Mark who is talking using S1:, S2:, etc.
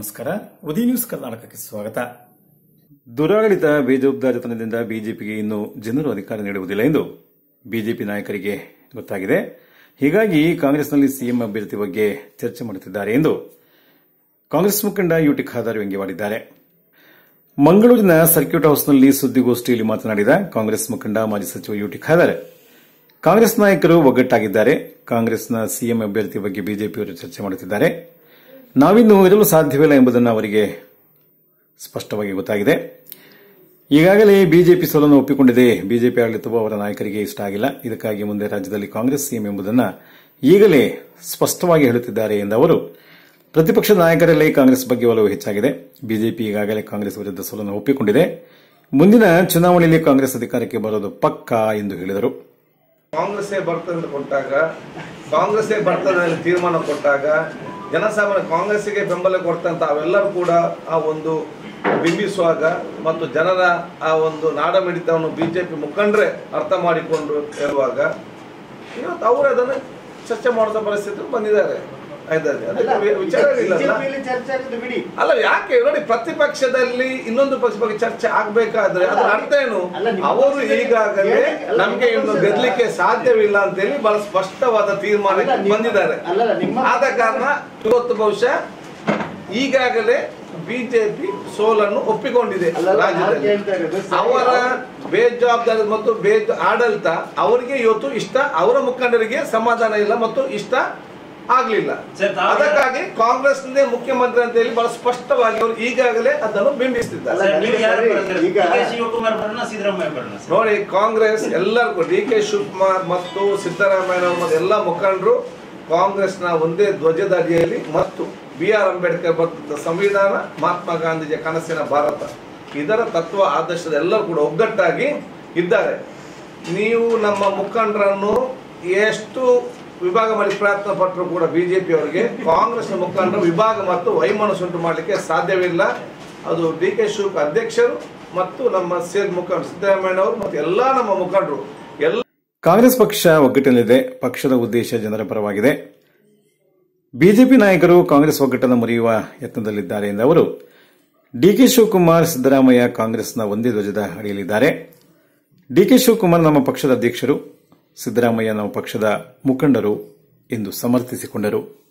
S1: ನಮಸ್ಕಾರ ಉದಯ ನ್ಯೂಸ್ ಕರ್ನಾಟಕಕ್ಕೆ ಸ್ವಾಗತ ದುರಾಡಳಿತ ಬೇಜವಾಬ್ದಾರಿತನದಿಂದ ಬಿಜೆಪಿಗೆ ಇನ್ನು ಜನರು ಅಧಿಕಾರ ನೀಡುವುದಿಲ್ಲ ಎಂದು ಬಿಜೆಪಿ ನಾಯಕರಿಗೆ ಗೊತ್ತಾಗಿದೆ ಹೀಗಾಗಿ ಕಾಂಗ್ರೆಸ್ನಲ್ಲಿ ಸಿಎಂ ಅಭ್ಯರ್ಥಿ ಬಗ್ಗೆ ಚರ್ಚೆ ಮಾಡುತ್ತಿದ್ದಾರೆ ಎಂದು ಕಾಂಗ್ರೆಸ್ ಮುಖಂಡ ಯುಟಿ ಖಾದರ್ ವ್ಯಂಗ್ಯವಾಡಿದ್ದಾರೆ ಮಂಗಳೂರಿನ ಸರ್ಕ್ಯೂಟ್ ಹೌಸ್ನಲ್ಲಿ ಸುದ್ದಿಗೋಷ್ಠಿಯಲ್ಲಿ ಮಾತನಾಡಿದ ಕಾಂಗ್ರೆಸ್ ಮುಖಂಡ ಮಾಜಿ ಸಚಿವ ಯುಟಿ ಖಾದರ್ ಕಾಂಗ್ರೆಸ್ ನಾಯಕರು ಒಗ್ಗಟ್ಟಾಗಿದ್ದಾರೆ ಕಾಂಗ್ರೆಸ್ನ ಸಿಎಂ ಅಭ್ಯರ್ಥಿ ಬಗ್ಗೆ ಬಿಜೆಪಿಯವರು ಚರ್ಚೆ ಮಾಡುತ್ತಿದ್ದಾರೆ ನಾವಿನ್ನು ಇರಲು ಸಾಧ್ಯವಿಲ್ಲ ಎಂಬುದನ್ನು ಅವರಿಗೆ ಸ್ಪಷ್ಟವಾಗಿ ಗೊತ್ತಾಗಿದೆ ಈಗಾಗಲೇ ಬಿಜೆಪಿ ಸೋಲನ್ನು ಒಪ್ಪಿಕೊಂಡಿದೆ ಬಿಜೆಪಿ ಆಡಳಿತವು ಅವರ ನಾಯಕರಿಗೆ ಇಷ್ಟ ಆಗಿಲ್ಲ ಇದಕ್ಕಾಗಿ ಮುಂದೆ ರಾಜ್ಯದಲ್ಲಿ ಕಾಂಗ್ರೆಸ್ ಸಿಎಂ ಎಂಬುದನ್ನು ಈಗಲೇ ಸ್ಪಷ್ಟವಾಗಿ ಹೇಳುತ್ತಿದ್ದಾರೆ ಎಂದ ಅವರು ಪ್ರತಿಪಕ್ಷದ ನಾಯಕರಲ್ಲಿ ಕಾಂಗ್ರೆಸ್ ಬಗ್ಗೆ ಒಲವು ಹೆಚ್ಚಾಗಿದೆ ಬಿಜೆಪಿ ಈಗಾಗಲೇ ಕಾಂಗ್ರೆಸ್ ವಿರುದ್ಧ ಸೋಲನ್ನು ಒಪ್ಪಿಕೊಂಡಿದೆ ಮುಂದಿನ ಚುನಾವಣೆಯಲ್ಲಿ ಕಾಂಗ್ರೆಸ್ ಅಧಿಕಾರಕ್ಕೆ ಬರೋದು ಪಕ್ಕಾ ಎಂದು ಹೇಳಿದರು
S2: ಕಾಂಗ್ರೆಸ್ಸೇ ಬರ್ತದೆ ಅಂತ ಕೊಟ್ಟಾಗ ಕಾಂಗ್ರೆಸ್ಸೇ ಬರ್ತದೆ ಅಂತ ತೀರ್ಮಾನ ಕೊಟ್ಟಾಗ ಜನಸಾಮಾನ್ಯ ಕಾಂಗ್ರೆಸ್ಸಿಗೆ ಬೆಂಬಲ ಕೊಡ್ತಂತ ಅವೆಲ್ಲರೂ ಕೂಡ ಆ ಒಂದು ಬಿಂಬಿಸುವಾಗ ಮತ್ತು ಜನರ ಆ ಒಂದು ನಾಡಮಿಡಿತವನ್ನು ಬಿಜೆಪಿ ಮುಖಂಡರೇ ಅರ್ಥ ಮಾಡಿಕೊಂಡು ಹೇಳುವಾಗ ಇವತ್ತು ಅವರು ಅದನ್ನು ಚರ್ಚೆ ಮಾಡಿದ ಪರಿಸ್ಥಿತಿ ಬಂದಿದ್ದಾರೆ ಆಯ್ತಾ ಅದಕ್ಕೆ ವಿ- ವಿಚಾರ ಇಲ್ಲ ಅಲ್ಲ?
S3: ಬಿಜೆಪಿಯಲ್ಲಿ ಚರ್ಚೆ ಆಗುತ್ತೆ ಬಿಡಿ
S2: ಅಲ್ಲ ಯಾಕೆ ನೋಡಿ ಪ್ರತಿಪಕ್ಷದಲ್ಲಿ ಇನ್ನೊಂದು ಪಕ್ಷ ಬಗ್ಗೆ ಚರ್ಚೆ ಆಗ್ಬೇಕಾದ್ರೆ ಅದರ ಅರ್ಥ ಏನು
S3: ಅಲ್ಲ, ನಿಮ್ಮ
S2: ಅವರು
S3: ಪಕ್ಷದಲ್ಲಿ
S2: ಈಗಾಗಲೇ
S3: ಅಲ್ಲ,
S2: ನಮ್ಗೆ
S3: ನಿಮ್ಮ
S2: ಇನ್ನು
S3: ಪಕ್ಷದ-
S2: ಗೆದ್ಲಿಕ್ಕೆ ಸಾಧ್ಯವಿಲ್ಲ ಅಂತೇಳಿ ಬಹಳ ಸ್ಪಷ್ಟವಾದ
S3: ಅಲ್ಲ,
S2: ತೀರ್ಮಾನಕ್ಕೆ
S3: ನಿಮ್ಮ-
S2: ಬಂದಿದ್ದಾರೆ
S3: ಅಲ್ಲ, ನಿಮ್ಮ-
S2: ಆದ ಕಾರಣ ಇವತ್ತು ಬಹುಶಃ ಈಗಾಗಲೇ ಬಿಜೆಪಿ ಸೋಲನ್ನು ಒಪ್ಪಿಕೊಂಡಿದೆ
S3: ಅಲ್ಲ, ಅಲ್ಲ, ನಾನು
S2: ರಾಜ್ಯದಲ್ಲಿ
S3: ಕೇಳ್ತಾ ಇರೋದು ಸರಿ,
S2: ಅವರ ಬೇಜವಾಬ್ದಾರಿ ಮತ್ತು ಬೇಜ ಆಡಳಿತ ಅವರಿಗೆ ಇವತ್ತು ಇಷ್ಟ ಅವರ ಮುಖಂಡರಿಗೆ ಸಮಾಧಾನ ಇಲ್ಲ ಮತ್ತು ಇಷ್ಟ ಆಗ್ಲಿಲ್ಲ
S4: ಸರ್, ತಾವು-
S2: ಅದಕ್ಕಾಗಿ ಕಾಂಗ್ರೆಸ್ ಮುಖ್ಯಮಂತ್ರಿ ಅಂತ ಹೇಳಿ ಬಹಳ ಸ್ಪಷ್ಟವಾಗಿ ಅವರು ಈಗಾಗಲೇ ಅದನ್ನು ಬಿಂಬಿಸ್ತಿದ್ದಾರೆ
S3: ಅಲ್ಲ,
S4: ನೀವು ಯಾರು
S3: ಸರಿ,
S4: ಬರೋದು?
S3: ಈಗ-
S4: ಡಿ ಕೆ ಶಿವಕುಮಾರ್ ಬರೋಣ ಸಿದ್ದರಾಮಯ್ಯ ಬರೋಣ ಸರ್?
S2: ನೋಡಿ ಕಾಂಗ್ರೆಸ್ ಎಲ್ಲರಿಗೂ ಡಿ ಕೆ ಶಿವಕುಮಾರ್ ಮತ್ತು ಸಿದ್ದರಾಮಯ್ಯ ಮತ್ತು ಎಲ್ಲ ಮುಖಂಡರು ಕಾಂಗ್ರೆಸ್ನ ಒಂದೇ ಧ್ವಜದ ಅಡಿಯಲ್ಲಿ ಮತ್ತು ಬಿ ಆರ್ ಅಂಬೇಡ್ಕರ್ ಬರೆದ ಸಂವಿಧಾನ ಮಹಾತ್ಮ ಗಾಂಧೀಜಿಯ ಕನಸಿನ ಭಾರತ ಇದರ ತತ್ವ ಆದರ್ಶದ ಎಲ್ಲರೂ ಕೂಡ ಒಗ್ಗಟ್ಟಾಗಿ ಇದ್ದಾರೆ ನೀವು ನಮ್ಮ ಮುಖಂಡರನ್ನು ಎಷ್ಟು ವಿಭಾಗ ಮಾಡಿ ಪ್ರಯತ್ನ ಪಟ್ಟರು ಕೂಡ ಬಿಜೆಪಿ ಅವರಿಗೆ ಕಾಂಗ್ರೆಸ್ನ ಮುಖಂಡರು ವಿಭಾಗ ಮತ್ತು ವೈಮನಸ್ಸುಂಟು ಮಾಡಲಿಕ್ಕೆ ಸಾಧ್ಯವಿಲ್ಲ ಅದು ಡಿ ಕೆ ಶಿವಕ ಅಧ್ಯಕ್ಷರು ಮತ್ತು ನಮ್ಮ ಸೇರ್ ಮುಖಂಡರು ಸಿದ್ದರಾಮಯ್ಯನವರು ಮತ್ತು ಎಲ್ಲ ನಮ್ಮ ಮುಖಂಡರು ಎಲ್ಲ
S1: ಕಾಂಗ್ರೆಸ್ ಪಕ್ಷ ಒಗ್ಗಟ್ಟಿನಲ್ಲಿದೆ ಪಕ್ಷದ ಉದ್ದೇಶ ಜನರ ಪರವಾಗಿದೆ ಬಿಜೆಪಿ ನಾಯಕರು ಕಾಂಗ್ರೆಸ್ ಒಗ್ಗಟ್ಟನ್ನು ಮುರಿಯುವ ಯತ್ನದಲ್ಲಿದ್ದಾರೆ ಎಂದ ಅವರು ಡಿಕೆ ಶಿವಕುಮಾರ್ ಸಿದ್ದರಾಮಯ್ಯ ಕಾಂಗ್ರೆಸ್ನ ಒಂದೇ ಧ್ವಜದ ಅಡಿಯಲ್ಲಿದ್ದಾರೆ ಡಿಕೆ ಶಿವಕುಮಾರ್ ನಮ್ಮ ಪಕ್ಷದ ಅಧ್ಯಕ್ಷರು ಸಿದ್ದರಾಮಯ್ಯ ನಮ್ಮ ಪಕ್ಷದ ಮುಖಂಡರು ಎಂದು ಸಮರ್ಥಿಸಿಕೊಂಡರು